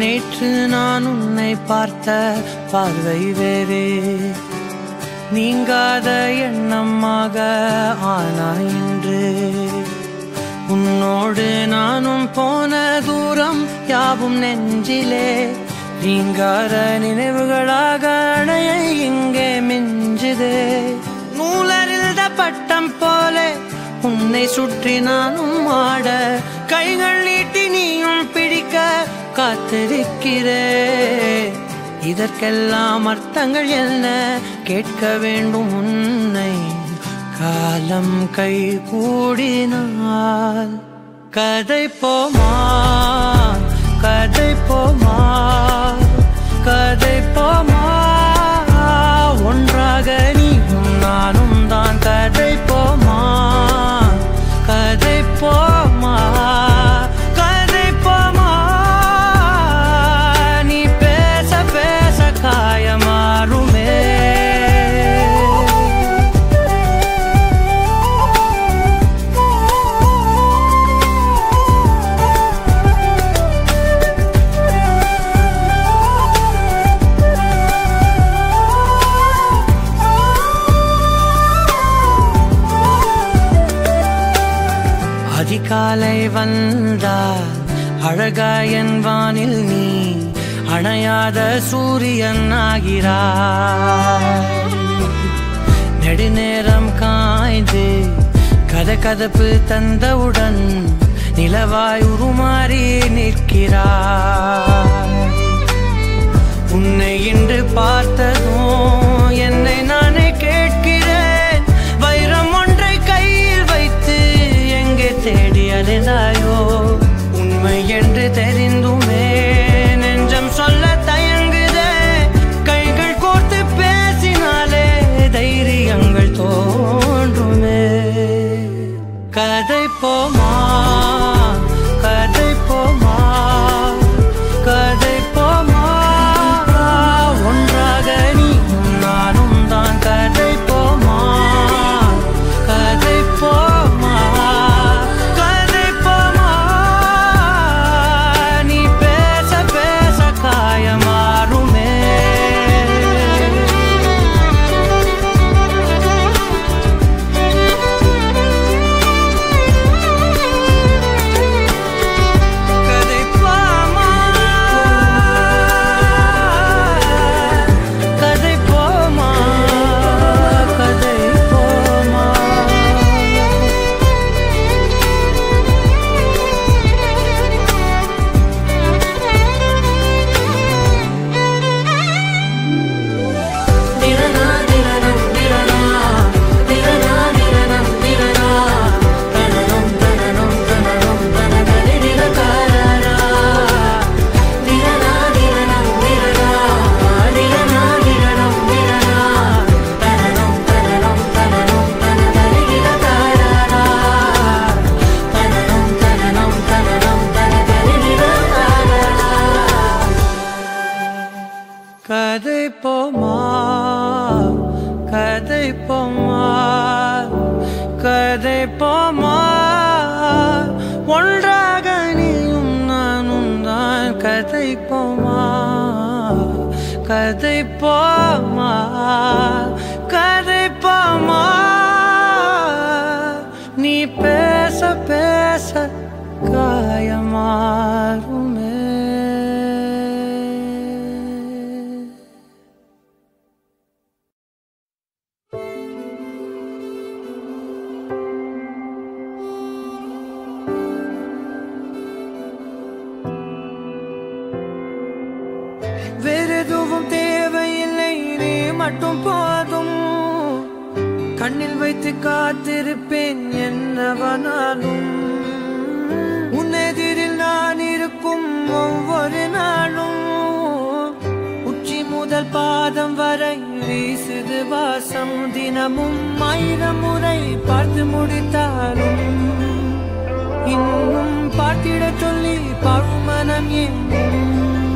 நேற்று நான் உன்னை பார்த்த பார்வை வேறே நீங்காத எண்ணமாக ஆனாய் இன்று உன்னோடு நானும் போன தூரம் யாவும் நெஞ்சிலே நீங்காத நினைவுகளாக அணைய இங்கே மிஞ்சுதே நூலறிந்த பட்டம் போல உன்னை சுற்றி நானும் ஆட கைகள் நீட்டி நீயும் பிடிக்க காத்திருக்கிறே இதற்கெல்லாம் அர்த்தங்கள் என்ன கேட்க வேண்டும் உன்னை காலம் கை கூடினால் கதை போமா கதை போமா கதை போமா ஒன்றாக நீயும் நானும் தான் கதை போமா கதை போமா கதை போமா நீ பேச பேச காயமாறுமே அதிகாலை வந்தால் அழகாயன் வானில் நீ அணையாத சூரியன் ஆகிறாய் நெடுநேரம் காய்ந்து கதகதப்பு தந்தவுடன் நிலவாய் உருமாறி நிற்கிறாய் உன்னை இன்று பார்த்ததும் என்னை நானே கேட்கிறேன் வைரம் ஒன்றை கையில் வைத்து எங்கே தேடி அலைந்தாயோ உண்மை என்று தெரிந்துமே நெஞ்சம் சொல்ல தயங்குதே கைகள் கோர்த்து பேசினாலே தைரியங்கள் தோன்றுமே கதை போமா கதை போமா கதை போமா ஒன்றாக நீயும் நானும் தான் கதை போமா கதை போமா கதை போமா நீ பேச பேச காயமாறுமே கதை போமா கதை போமா கதை போமா திரனா திரனம் திரனா திரனா திரனம் திரனா தனனம் தனனம் தனனம் தனதரி திரகாரா திரனா திரனம் திரனா திரனா திரனம் திரனா தனனம் தனனம் தனனம் தனதரி திரகாரா தனனம் தனனம் தனனம் தனதரி திரகாரா கதை போமா கதை போமா கதை போமா ஒன்றாக நீயும் நானும் தான் கதை போமா கதை போமா கதை போமா நீ பேச பேச காயமாறுமே வேறெதுவும் தேவையில்லை நீ மட்டும் போதும் கண்ணில் வைத்து காத்திருப்பேன் என்னவனாலும் உன்னெதிரில் நான் இருக்கும் ஒவ்வொரு நாளும் உச்சி முதல் பாதம் வரை வீசுது வாசம் தினமும் ஆயிரம் முறை பார்த்து முடித்தாலும் இன்னும் பார்த்திட சொல்லி பழுமனம் எங்கும்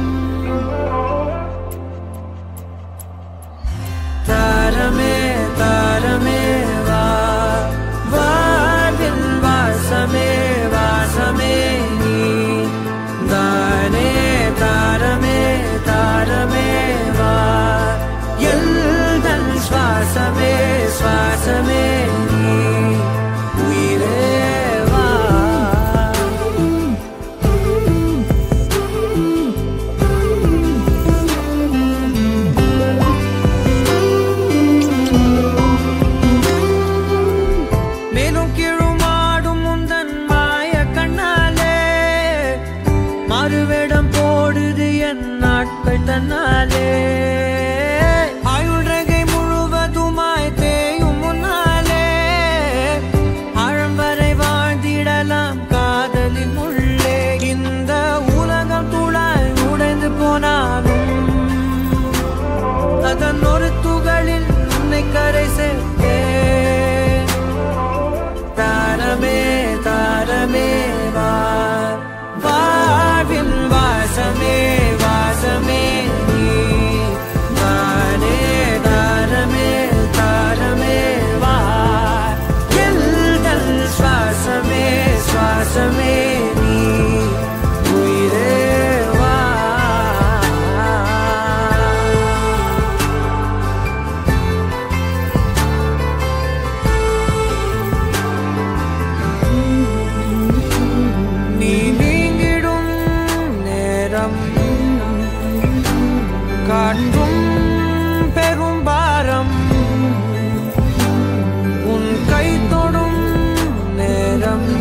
தாரமே தாரமே வா வாழ்வில் வாசமே வாசமே நீ தானே தார பூக்கள் தன்னாலே ஆயுள் ரகை முழுவதுமாய் தேயும் முன்னாலே ஆழம் வரை வாழ்ந்திடலாம் காதலின் உள்ளே இந்த உலகம் துளாய் உடைந்து போனாலும் அதன் ஒரு துகளில் உன்னை கரை சேர்த்தேன் தாரமே தாரமே வா வாழ்வின் வாசமே வாசமே நீ தானே தாரமே தாரமே வா எல்தல் சுவாசமே சுவாசமே நீ உயிரே வா நீ நீங்கிடும் நேரம் காட்டும் பெரும் பாரம் உன் கை தொடும் நேரம்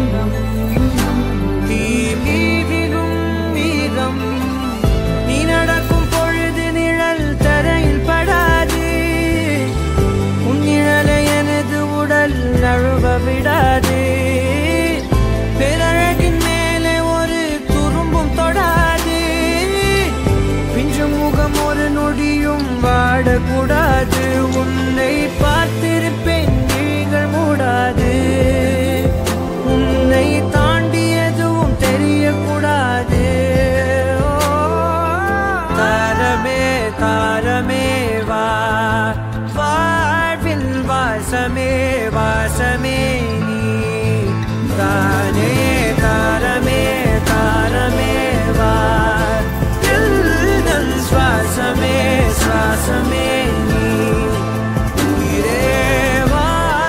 தீ மீதிலும் வீரம் நீ நடக்கும் பொழுது நிழல் தரையில் படாது உன் நிழலை எனது உடல் நழுவ விடாது பேரழகின் மேலே ஒரு துரும்பும் தொடாது பிஞ்சு முகம் ஒரு நொடியும் வாடக்கூடாது உன்னை பார்த்திருப்பேன் விழிகள் மூடாது உன்னை தாண்டி எதுவும் தெரியக்கூடாது ஓ, தாரமே தாரமே வா வாழ்வில் வாசமே வாசமே நீ தானே தாரமே தாரமே வா எல்தல் சுவாசமே சுவாசமே நீ உயிரே வா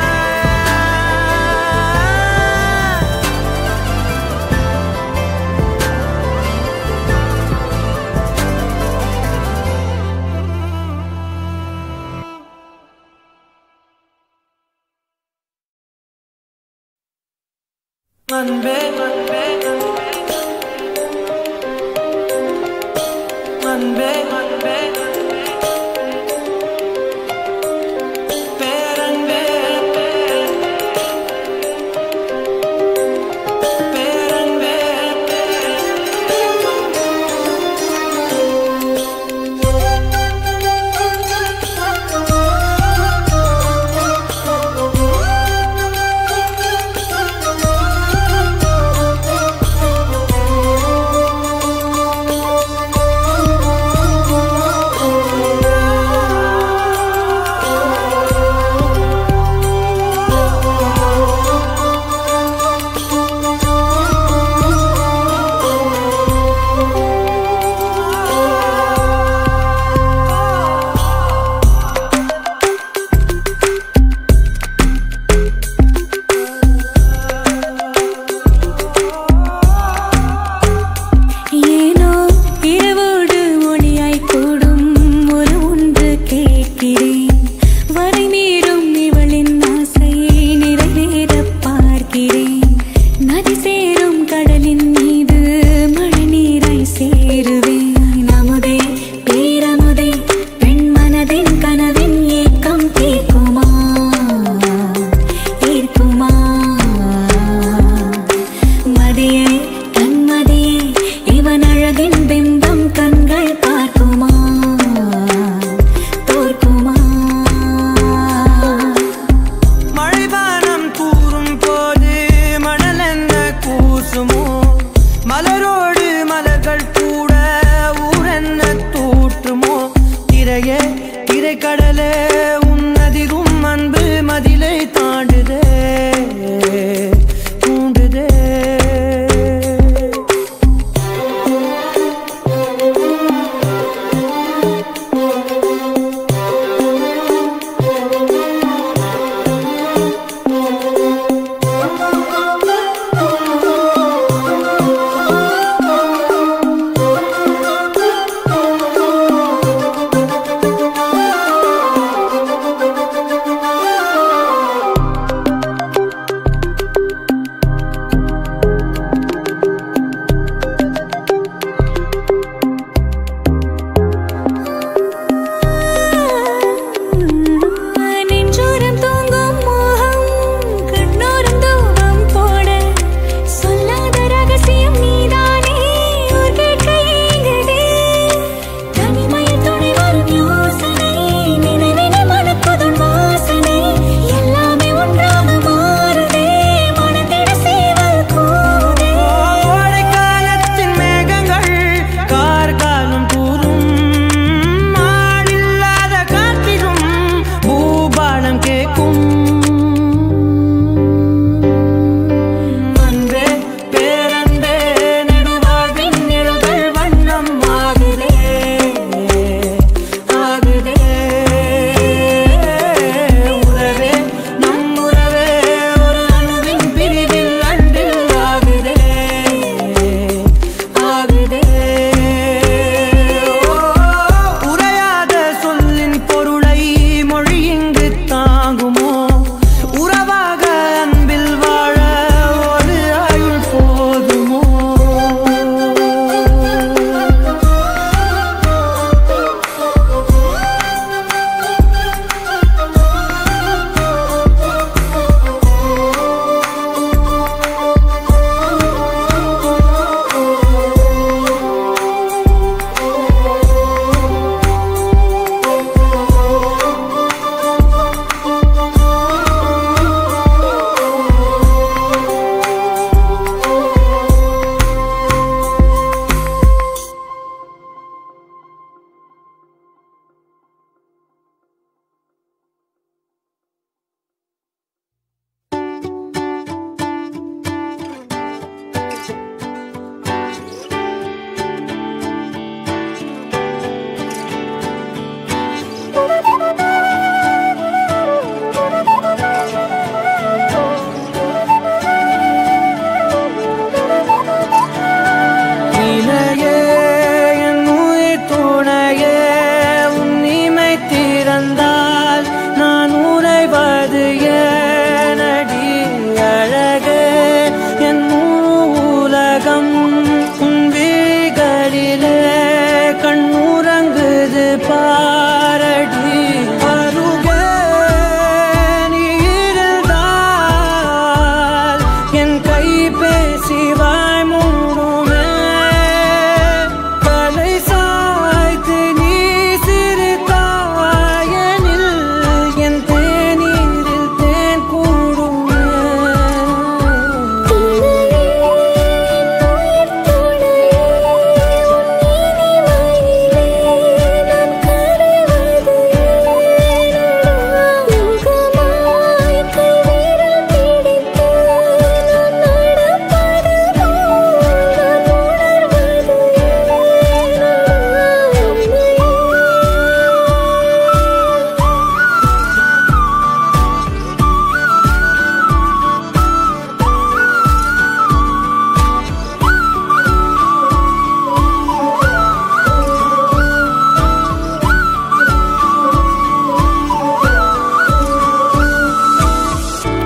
அன்பே அன்பே அன்பே அன்பே பேரன்பே பேரன்பே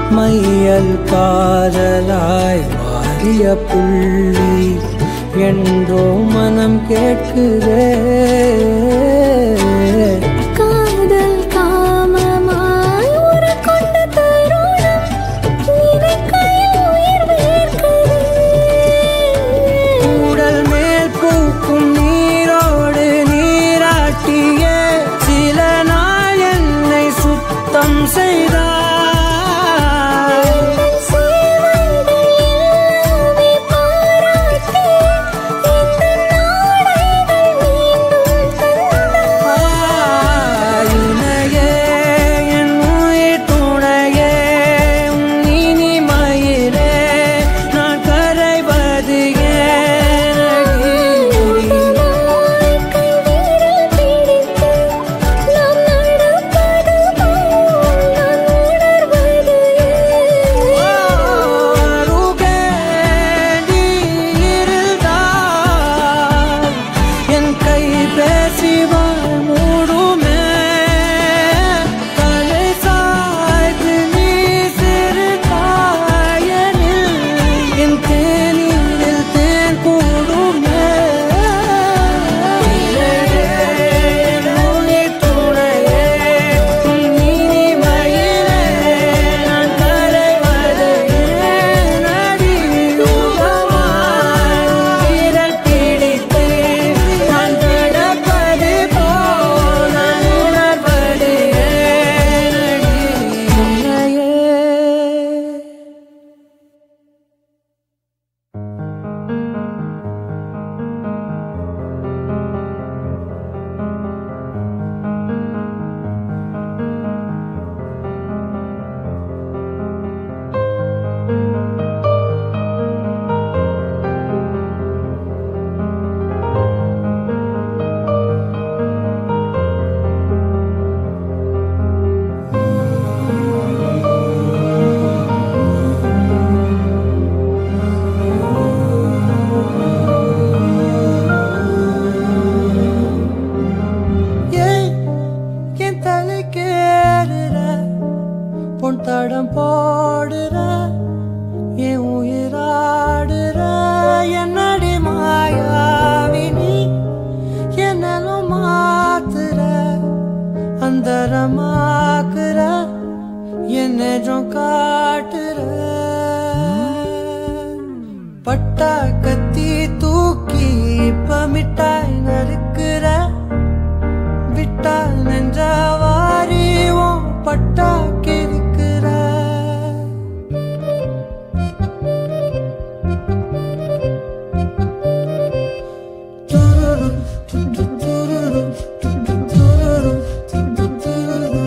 மையல் காதலாய் மாறிய புள்ளி என்றோ மனம் கேட்குதே காதல் காமமாய் உருக்கொண்ட தருணம் நினைக்கையில் உயிர் வேர்க்குதே. உடல் மேல் பூக்கும் நீரோடு நீராட்டிய சில நாள் என்னை சுத்தம் செய்தாய் உன் சேவைகள் எல்லாமே பாராட்டி இந்த நாடைகள் மீண்டும் தந்தாய். இணையே என் உயிர் துணையே உன் இனிமையிலே நான் கரைவது ஏனடி உடலாய் கைவிரல் பிடித்து நாம் நடப்பது போல் நான் உணர்வது அருகே நீ இருந்தால் என் கை பேசிவாய் மூடுமே தலை சாய்த்து நீ சிறுதாயனில் என் தேனில் தேன் கூடுமே உயிர் துணையே உன் இனிமையிலே நான் கரைவது ஏனடி யுகமாய் விரல் பிடித்து நான் கிடப்பது போல் நான் உணர்வது ஏனடி உன்னையே ஏன் என் தலை கேடுற பொன் தடம் போடுற என் உயிராடுற என்னடி மாயாவினி என்னலும் மாத்துற அந்தரமாக்குற என்ன காட்டுற பட்டா கத்தி தூக்கி இப்ப மிட்டாய் நறுக்குற விட்டா நெஞ்சவாரி உன் பட்டா கிறுக்குற துருரு, து, து, துருரு, து, து, துருரு, து, து, துருரு.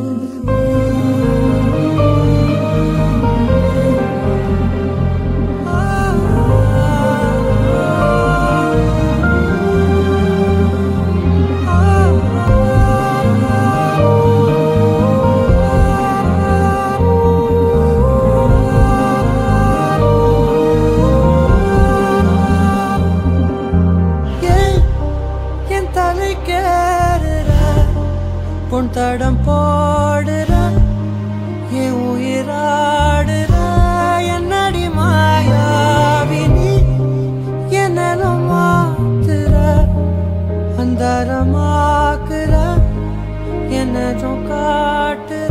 ஏன் என் தலை கேடுற பொன் தடம் போடுற என் உயிராடுற என்னடி மாயாவினி என்னலும் மாத்துற அந்தரமாக்குற என்னதும் காட்டுற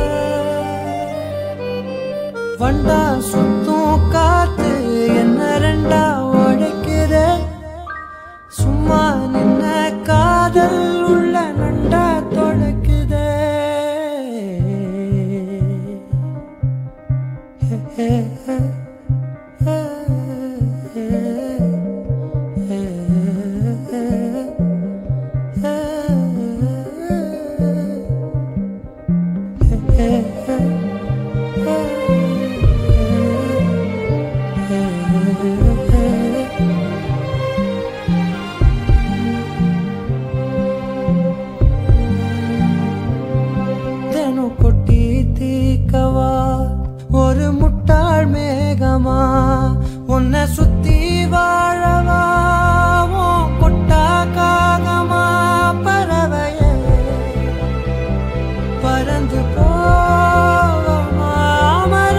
வண்டா சுத்தும் காத்து என்ன ரெண்டா உடைக்கிற சும்மா நின்ன காதல் உள்ள நண்டா தொடக்குதே தினம் கொட்டி தீக்கவா ஒரு முட்டாள் மேகமா உன்னை சுத்தி வாழவா உன் கொட்டா காகமா பறவையே பறந்து போவமா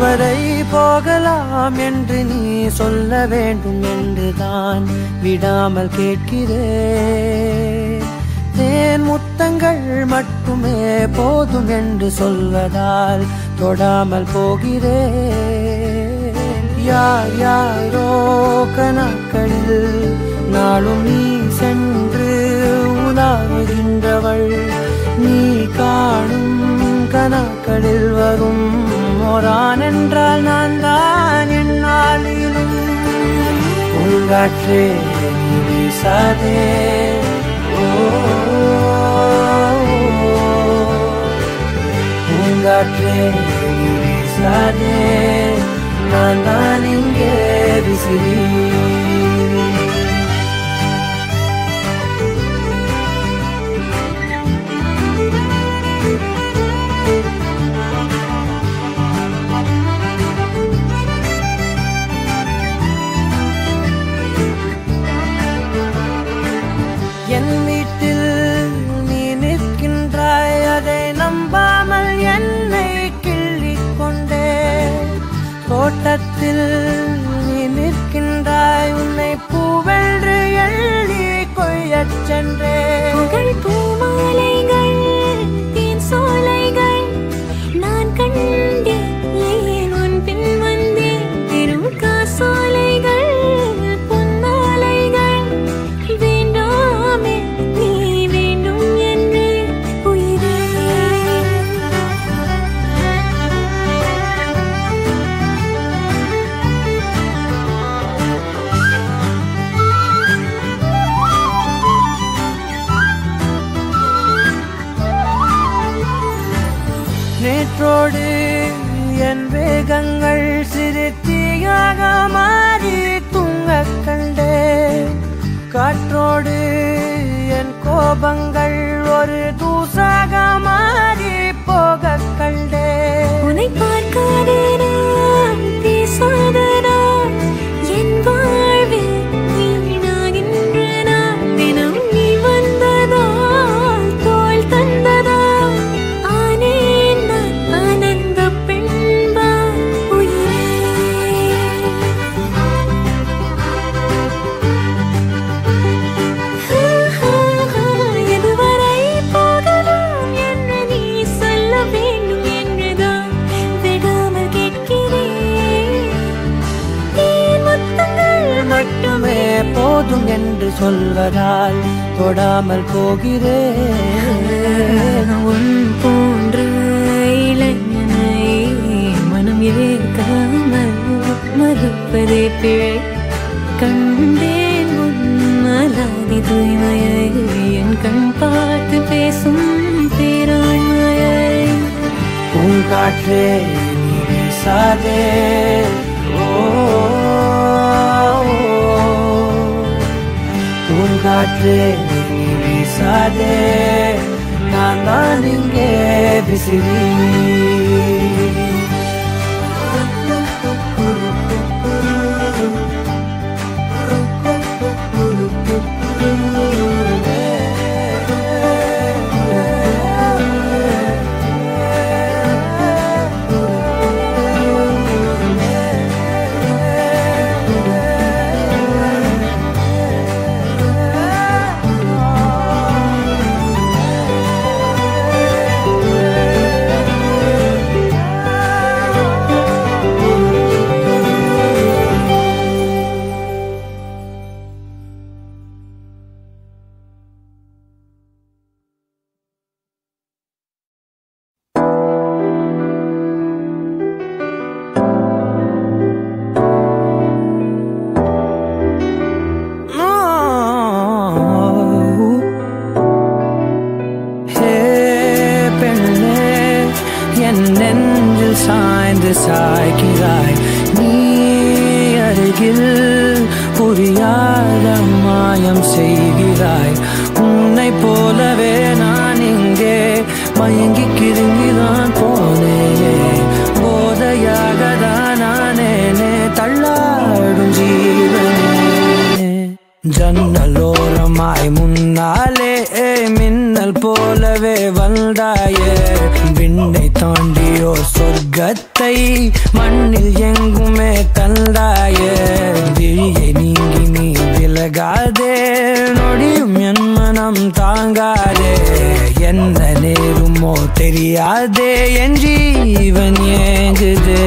எதுவரை போகலாம் என்று நீ சொல்ல வேண்டும் என்றுதான் விடாமல் கேட்கிறேன் தேன் முத்தங்கள் மட்டுமே போதும் என்று சொல்வதால் தொடாமல் போகிறேன் யார் யாரோ கணக்களில் நாளும் நீ சென்று உலாவுகின்றவள் நீ காணும் கணக்களில் வரும் ஓரான் என்றால் நான் தான் என்னாலிலும் உள்காற்றே நீ வீசாதே ஓ, பூங்காற்றே நீ வீசாதே நான் தான் இங்கே விசிறி என் வீட்டில் நீ நிற்கின்றாய் அதை நம்பாமல் என்னை கிள்ளிக் கொண்டே தோட்டத்தில் நீ நிற்கின்றாய் உன்னை பூவென்று எள்ளி கொய்யச் சென்றேன் புகழ் பூமாலைகள் தேன் சோலைகள் நான் கண்டேன் ஏன் உன் பின் வந்தேன் பெரும் காசோலைகள் பொன்னாலைகள் வேண்டாமே நீ வேண்டும் என்று உயிரே நேற்றோடு என் வேகங்கள் சிறு தீயாக மாறி தூங்கக் கண்டேன் காற்றோடு என் கோபங்கள் ஒரு தூசாக மாறி போகக் கண்டேன் உன்னை பார்க்காத நான், பேசாத நான், என் வாழ்வில் வீணாகின்ற நான். தினம் நீ வந்ததால், தோள் தந்ததால், ஆனேன் நான் ஆனந்தப் பெண்பாய் உயிரே. எதுவரை போகலாம் என்று நீ சொல்ல வேண்டும் என்றுதான் விடாமல் கேட்கிறேன் தேன் முத்தங்கள் மட்டுமே போதும் என்று சொல்வதால் தொடாமல் போகிறேன் உன் போன்ற இளைஞனை மனம் ஏற்காமல் மறுப்பதே பிழை கண்டேன் உன்னலாதி தூய்மையை என் கண் பார்த்து பேசும் பேராண்மையை பூங்காற்றே நீ வீசாதே ஓ, பூங்காற்றே நீ வீசாதே நான் தான் இங்கே விசிறி ஹே பெண்ணே என் நெஞ்சில் சாய்ந்து சாய்கிறாய் நீ அருகில் புரியாத மாயம் செய்கிறாய் உன்னை போலவே நான் இங்கே மயங்கி கிருங்கிதான் போனேயே போதையாக தான் நானேனே தள்ளாடும் ஜீவனே ஜன்னலோரமாய் முன்னாலே மின்னல் போலவே வந்தாயே விண்ணை தாண்டியோ சொர்க்கத்தை பாதை மண்ணில் எங்குமே தந்தாயே விழியை நீங்கி நீ விலகாதே நொடியும் என் மனம் தாங்காதே என்ன நேருமோ தெரியாதே என் ஜீவன் ஏங்குதே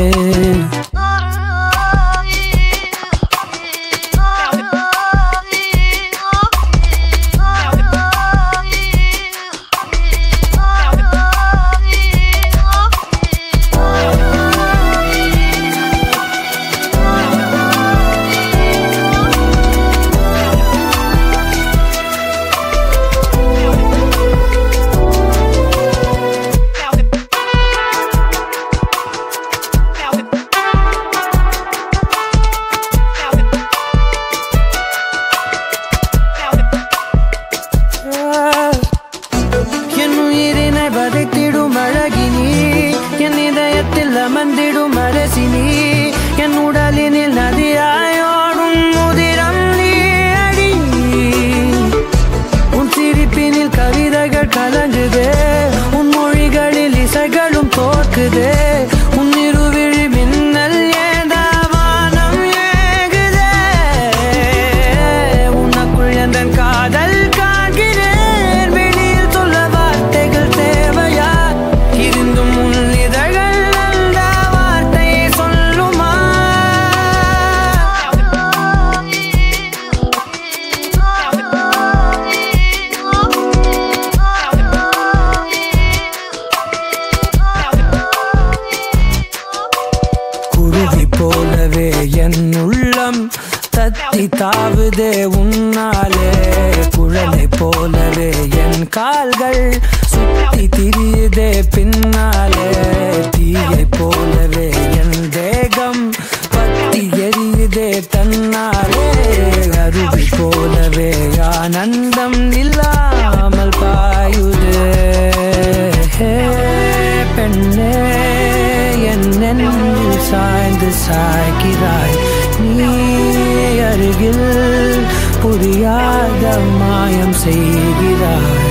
என் உயிரினை வதைத்திடும் அழகினி என் இதயத்தில் அமர்ந்திடும் அரசினி என் உடலினில் நதியாயோடும் முதிரம் நீ அடி உன் சிரிப்பினில் கவிதைகள் கலங்குதே உன் மொழிகளில் இசைகளும் தோற்குதே உன் இருவிழி மின்னல் ஏதா வானம் ஏகுதே உனக்குள் எந்த காதல் காண்கிறேன் வெளியில் சொல்ல வார்த்தைகள் தேவையா இருந்தும் உன் இதழ்கள் அந்த வார்த்தையை சொல்லுமா குருவி போலவே என் உள்ளம் தத்தி தாவுதே உன்னாலே குழலை போலவே என் கால்கள் சுத்தி திரியுதே பின்னாலே தீயை போலவே என் தேகம் பத்தி எரியுதே தன்னாலே அருவி போலவே ஆனந்தம் இல்லாமல் பாயுதே ஹே பெண்ணே என் நெஞ்சில் சாய்ந்து சாய்கிறாய் நீ அருகில் புரியாத மாயம் செய்கிறாய்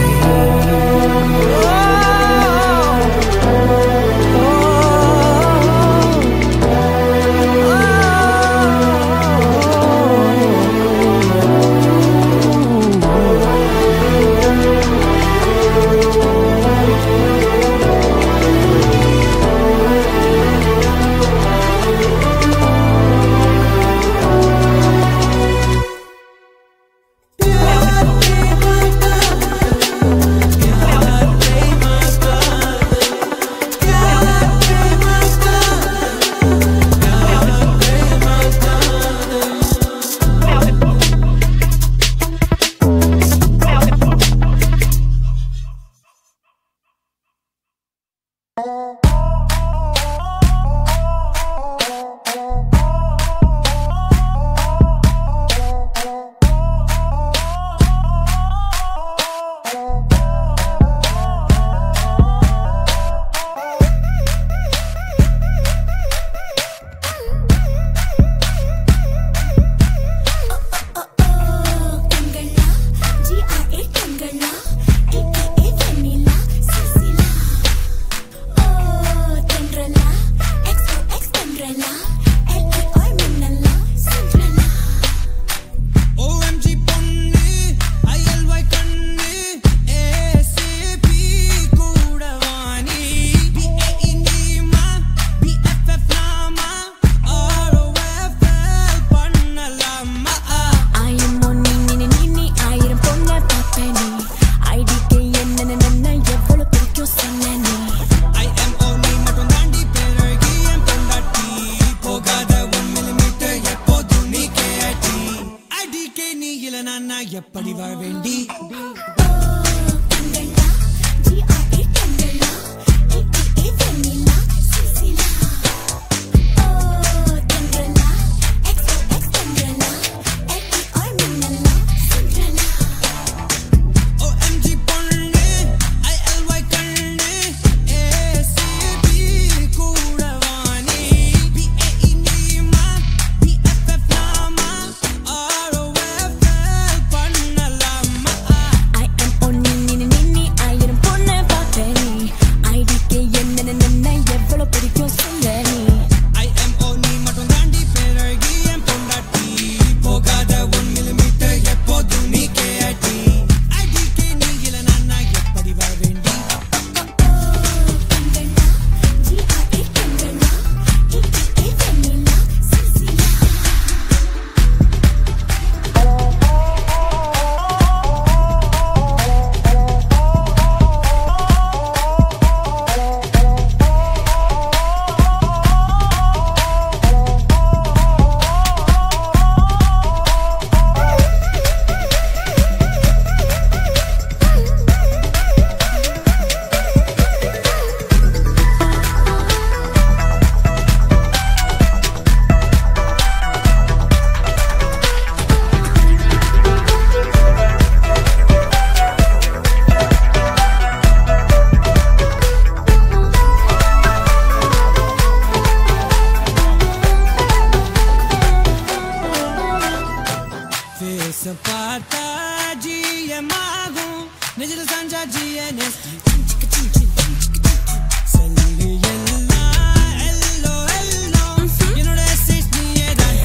கண்களா ஜிஆர்ஏ கண்களா ஏகேஏ வெண்ணிலா சிசிலா ஓ தென்றலா எக்ஸ்ஓஎக்ஸ் தென்றலா எல்ஏஆர் மின்னலா சென்றலா OMG பொண்ணு ILY கண்ணு ACP கூட வாணி BAE நீமா BFF நாமா ROFL பண்ணலாமா ஆயிரம் ஒன்னு நின்னு நின்னு ஆயிரம் பொண்ண பாப்பனே ஐடிக்கு என்னென்ன நின்ன எவ்வளவு பிடிக்கும் சொன்ன நீ IMO நீ மட்டும் தாண்டி பிறகு என் பொண்டாட்டி போகாத ஒன் மில்லிமீட்டர் எப்போதும் நீ KIT IDK நீ இல்லைனா நான் எப்படி வாழ வேண்டி கண்களா ஜிஆர்ஏ கண்களா ஏகேஏ வெண்ணிலா சிசிலா ஓ தென்றலா எக்ஸ்ஓஎக்ஸ் தென்றலா எல்ஏஆர் மின்னலா சென்றலா OMG பொண்ணு ILY கண்ணு ACB கூட வாணி BAE நீமா BFF நாமா ROFL பண்ணலாமா ஃபேஸ பார்த்தா ஜிஎமாகும் நெஞ்சில சாஞ்சா ஜிஎன்எஸ் சொல்லு எல்லாம் எல்லோ எல்லோ என்னோட எஸ்எஸ் நீயே தான்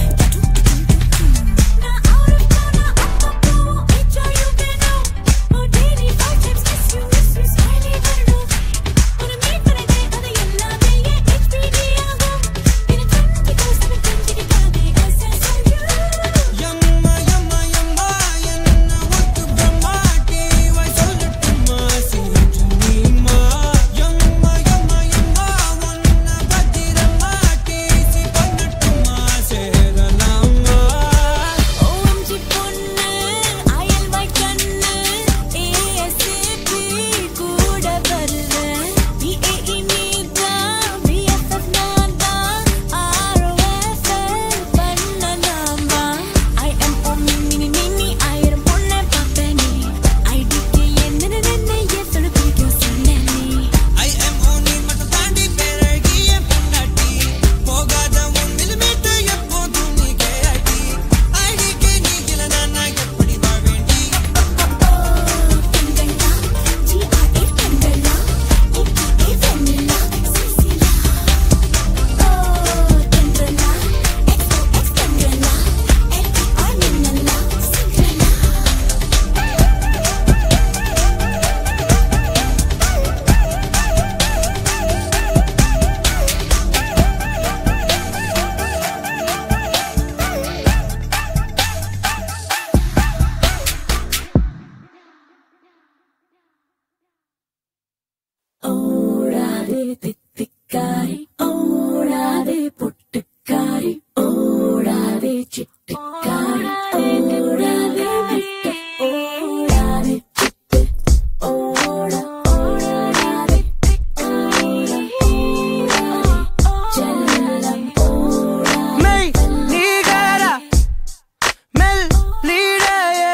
யம்மா யம்மா யம்மா என்ன ஒட்டு பிரம்மாட்டி வை சொல்லட்டுமா சிரிச்சு நீமா யம்மா யம்மா யம்மா ஒன்ன பத்திரமாட்டி சி பண்ணட்டுமா சேரலாமா ஐ எம் ஓனி மட்டும் தாண்டி பேரழகி என் பொண்டாட்டி போகாத ஒன் மில்லிமீட்டர் எப்போதும் நீ கேட்டி ஐடிக்கு நீ இல்லைனா நான் எப்படி வாழ்வேண்டி ഓടാതെ തിത്തിക്കാരി ഓടാതെ പൊട്ടുക്കാരി ഓടാതെ ചിട്ടിക്കാരി ഓടാതെ വിട്ട് ഓടാതെ ചിട്ട് ഓട ഓടാതെ ചെല്ലം ഓടാ மெய் நீகர மெல் லீடையே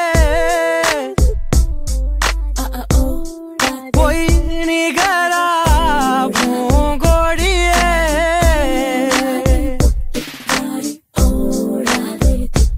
பொய் நிகரா பூங்கொடியே ஓடாதே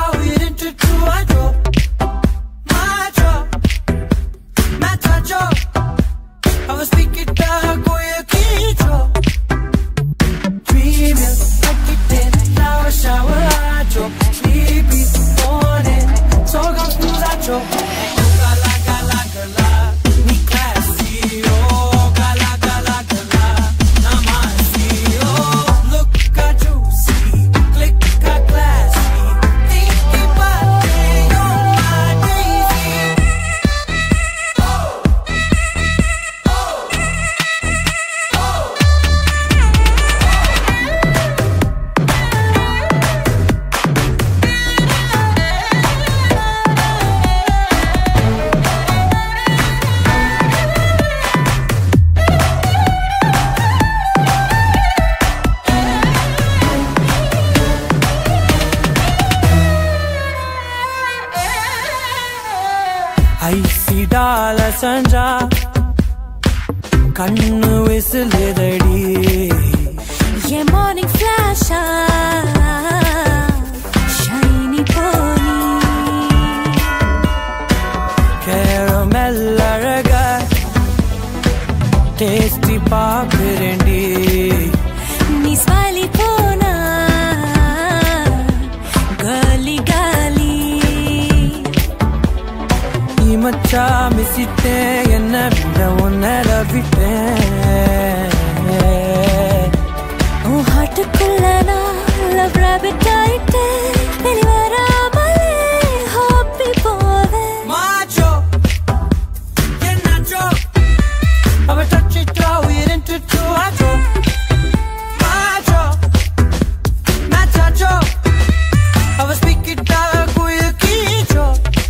into two I draw My draw My draw I was speaking dark Go your key draw Dreaming like it did Now I shower I draw Sleepy morning So come through that draw Gala gala gala Me classy Oh gala gala gala Namasi Oh look at you see Click a classy Think about it You're my daisy ஐசிடால சஞ்சா கண்ணு விசிலுதடி என் morning ஃபிளாஷா shiny pony caramel அழக tasty பாக்குறேன்டி நீ smiley போனா காலி காலி நீ மச்சா மிசிட்டேன் என்ன விட உன்னல விட்டேன் உன் ஹார்ட்டுக்குள்ள நான் லவ் ராபிட் ஆயிட்டேன் வெளிவராமலே ஹாப்பி போவேன் Macho, you're nacho. I'm a touch it, draw it into two. Macho, macho, macho. I was speaking dark with a keycho.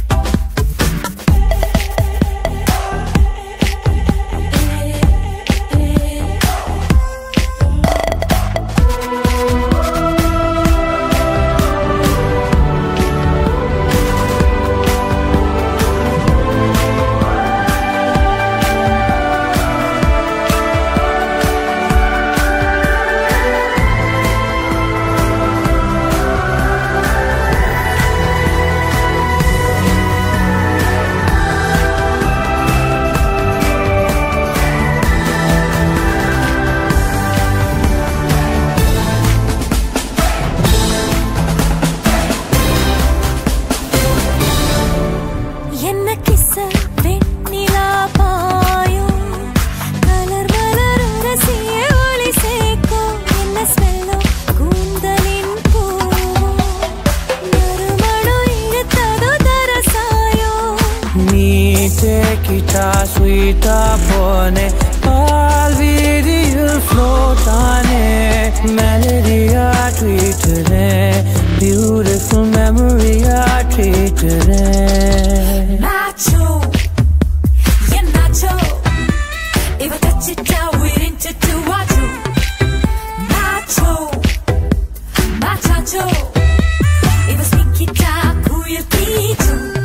என்ன கிச வெண்ணிலா பாயும் கலர் மலர் ரசிய ஒளி சேர்க்கும் என்ன ஸ்மெல்லோ கூந்தலின் பூவும் நறுமணம் இழுத்ததோ தரசாயோ நீ டேக்கிட்டா ஸ்வீட்டா போனே பால் வீதியில் ஃப்ளோட்டானே மெலடியா ட்வீட்டுறேன் பியூட்டிஃபுல் மெமரியா ட்ரீட்டுறேன் Nacho, yeah Nacho. If I touch it down, we're into two Nacho. Nacho, Nacho. If I speak it down, who you teach?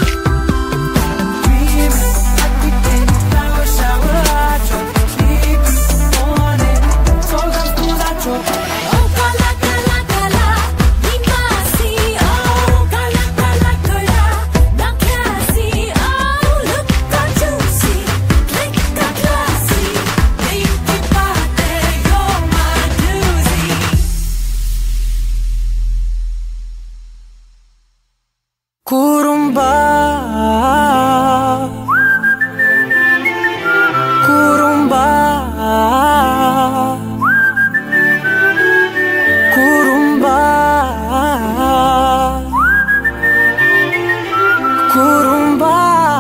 Oh, gala, gala, gala, ni masi. Oh, gala, gala, gala, na classy. Oh, look what you see, click a classy. Think about it, you're my doozy. குறும்பா குறும்பா குறும்பா குறும்பா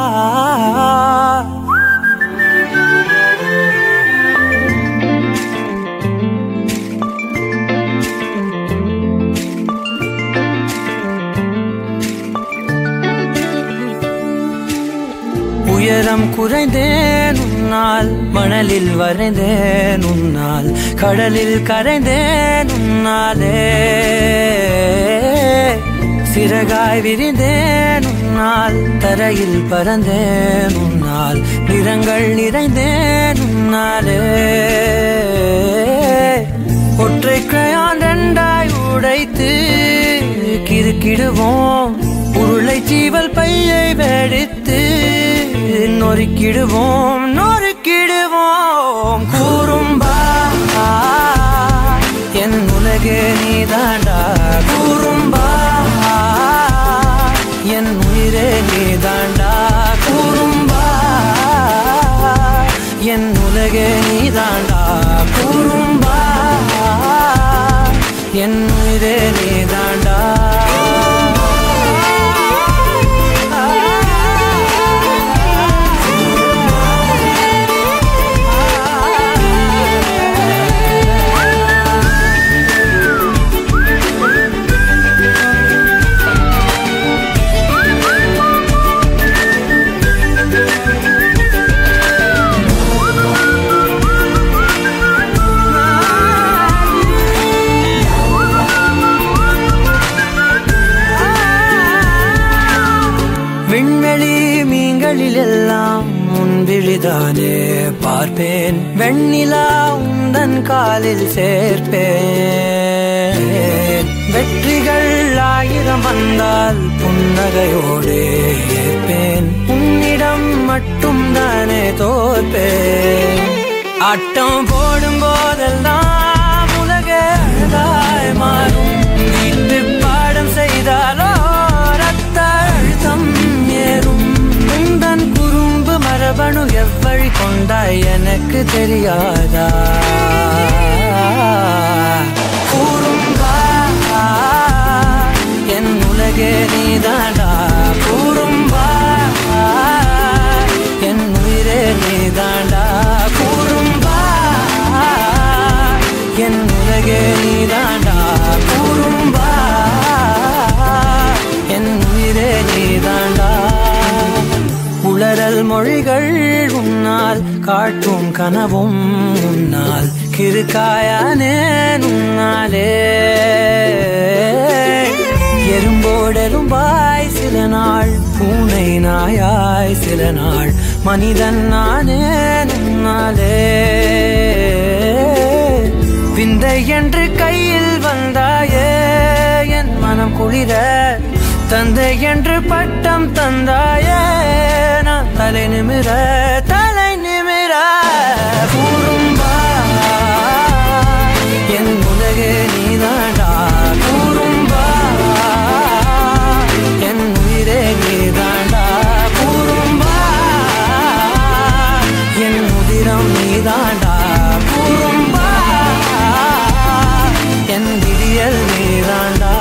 உயரம் குறைந்தேன் உன்னால் மணலில் வரைந்தேன் உன்னால் கடலில் கரைந்தேன் உன்னாலே சிறகாய் விரிந்தேன் உன்னால் தரையில் பறந்தேன் உன்னால் நிறங்கள் நிறைந்தேன் உன்னாலே ஒற்றை கிரையான் ரெண்டாய் உடைத்து கிறு கிடுக்கிடுவோம் உருளை சீவல் பையை வெடித்து நொறுக்கிடுவோம் நொறுக்கிடுவோம் கூறும்பா என் உலகே நீதாண்டா கூறும்பா என் உயிரே நீதாண்டா கூறும்பா என் உலகே நீதாண்டா கூறும்பா என் உயிரே நீதாண்டா விண்வெளி மீன்களில் எல்லாம் முன்விழிதானே பார்ப்பேன் வெண்ணிலா உந்தன் காலில் சேர்ப்பேன் வெற்றிகள் ஆயிரம் வந்தால் புன்னகையோடே ஏற்பேன் உன்னிடம் மட்டும் தானே தோற்பேன் ஆட்டம் போடும் போதெல்லாம் உலக அழகாய் மாறும் வீட்டு பாடம் செய்தாலோ ரத்த அழுத்தம் ஏறும் உந்தன் குறும்பு மரபணு எவ்வழி கொண்டாய் எனக்கு தெரியாதா கூறும்பா என் உலகே நீதாண்டா கூறும்பா என் உயிரே நீதாண்டா கூறும்பா என் உலகே நீதாண்டா கூறும்பா என் உயிரே நீதாண்டா உளறல் மொழிகள் உன்னால் காட்டும் கனவும் உன்னால் கிருக்காயானே உன்னாலே எறும்போடெரும்பாய் சில நாள் பூனை நாயாய் சில நாள் மனிதன் நானே உன்னாலே விந்தை என்று கையில் வந்தாயே என் மனம் குளிர தந்தை என்று பட்டம் தந்தாயே நான் தலை நிமிர தலை நிமிர கூறும்பா என் உலகே நீதாண்டா கூறும்பா என் உயிரே நீதாண்டா கூறும்பா என் உதிரம் நீதாண்டா கூறும்பா என் விடியல் நீதாண்டா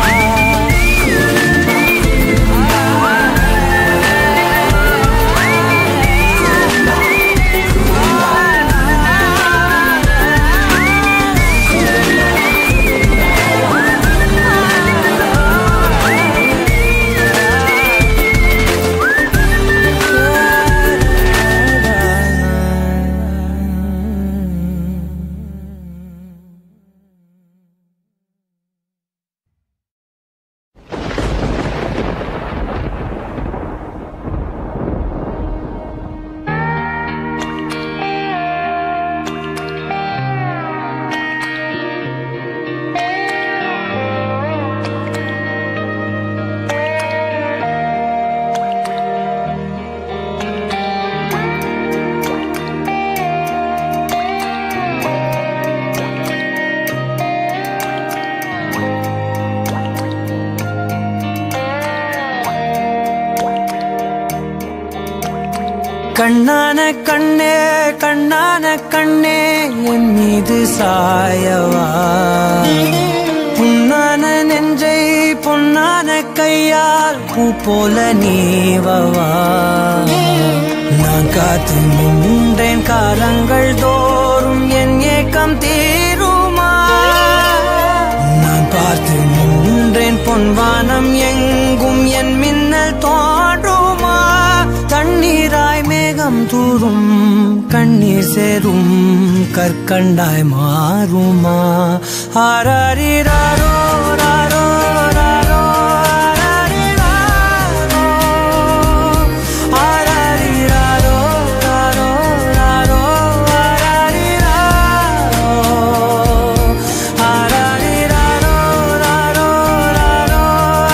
கண்ணான கண்ணே கண்ணான கண்ணே என் மீது சாயவா புண்ணான நெஞ்சை பொன்னான கையால் பூ போல நீவவா நான் காத்து நின்றேன் காலங்கள் தோறும் என் ஏக்கம் தீருமா நான் பார்த்து நின்றேன் பொன்வானம் எங்கும் என் மின்னல் தோன்றுமா தண்ணீராய் மேகம் தூரும் கண்ணீர் சேரும் கற்கண்டாய் மாறுமா ஆராரிராரோ ராரோ ராரோ ஆராரிராரோ ஆராரிராரோ ராரோ ராரோ ஆராரிராரோ ஆராரிராரோ ராரோ ராரோ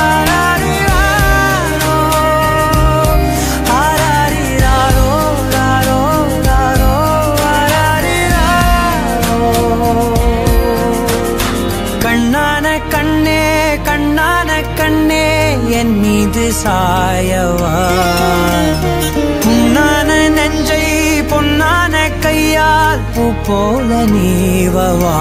சாயவா புண்ணான நெஞ்சை பொன்னான கையால் பூ போல நீவவா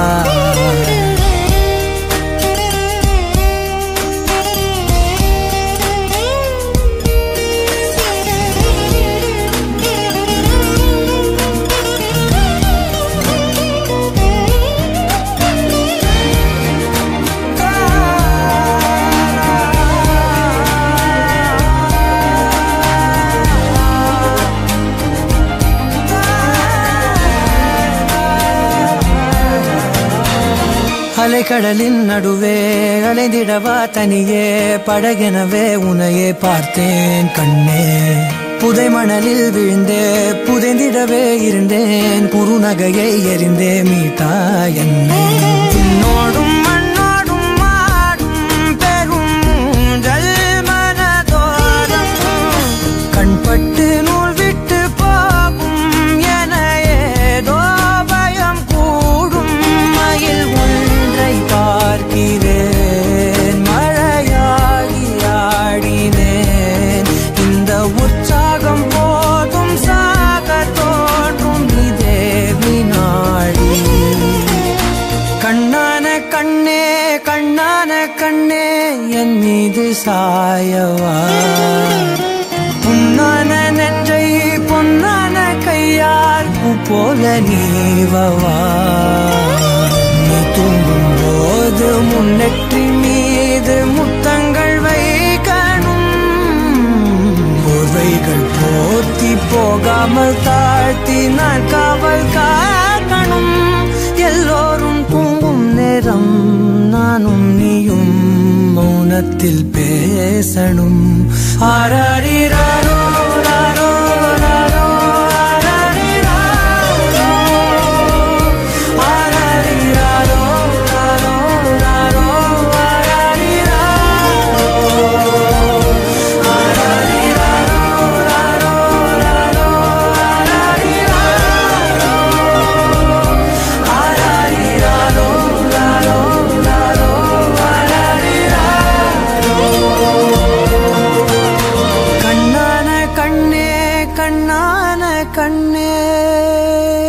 அலைக்கடலின் நடுவே அலைந்திடவா தனியே படகெனவே உனையே பார்த்தேன் கண்ணே புதை மணலில் விழுந்தே புதைந்திடவே இருந்தேன் குறுநகையை எறிந்தே மீட்டா என்னை உன்னோடும் மண்ணோடும் மாடும் பெரும் ஊஞ்சல் மனதோரம் கண்பட்டு நூல் விட்டு போகும் என ஏதோ பயம் கூடும் மயில் ஒன்றை பார்க்கிறேன் மழையாகி ஆடினேன் இந்த உற்சாகம் போதும் சாக தோன்றும் இதே வினாடி கண்ணான கண்ணே கண்ணான கண்ணே என் மீது சாயவா புண்ணான நெஞ்சை பொன்னான கையால் பூ போல நீவவா நீ தூங்கும் போது முன்னெற்றி மீது முத்தங்கள் வைக்கணும் போர்வைகள் போர்த்தி போகாமல் தாழ்த்தி நான் காவல் காக்கணும் எல்லோரும் தூங்கும் நேரம் நானும் நீயும் மௌனத்தில் பேசணும் ஆராரிராரோ ராரோ ராரோ ஆராரிராரோ ஆராரிராரோ ராரோ ராரோ கண்ணான கண்ணே கண்ணான கண்ணே